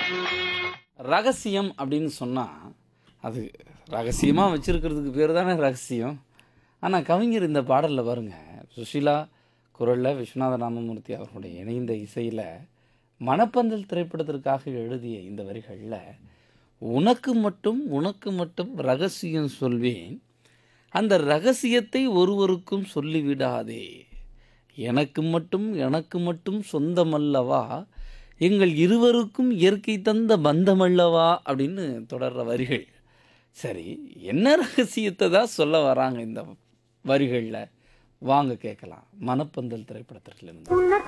ரகசியம் அப்படின்னு சொன்னால் அது ரகசியமாக வச்சுருக்கிறதுக்கு பேர் தானே ரகசியம் ஆனால் கவிஞர் இந்த பாடலில் பாருங்க சுஷீலா குரலில் விஸ்வநாத ராமமூர்த்தி அவர்களுடைய இணைந்த இசையில் மணப்பந்தல் திரைப்படத்திற்காக எழுதிய இந்த வரிகளில் உனக்கு மட்டும் உனக்கு மட்டும் ரகசியம் சொல்வேன் அந்த ரகசியத்தை ஒருவருக்கும் சொல்லிவிடாதே எனக்கு மட்டும் எனக்கு மட்டும் சொந்தமல்லவா எங்கள் இருவருக்கும் இயற்கை தந்த பந்தமல்லவா அப்படின்னு தொடர்ற வரிகள் சரி என்ன ரகசியத்தை தான் சொல்ல வராங்க இந்த வரிகளில் வாங்க கேட்கலாம் மனப்பந்தல் திரைப்படத்திலிருந்து உன்னை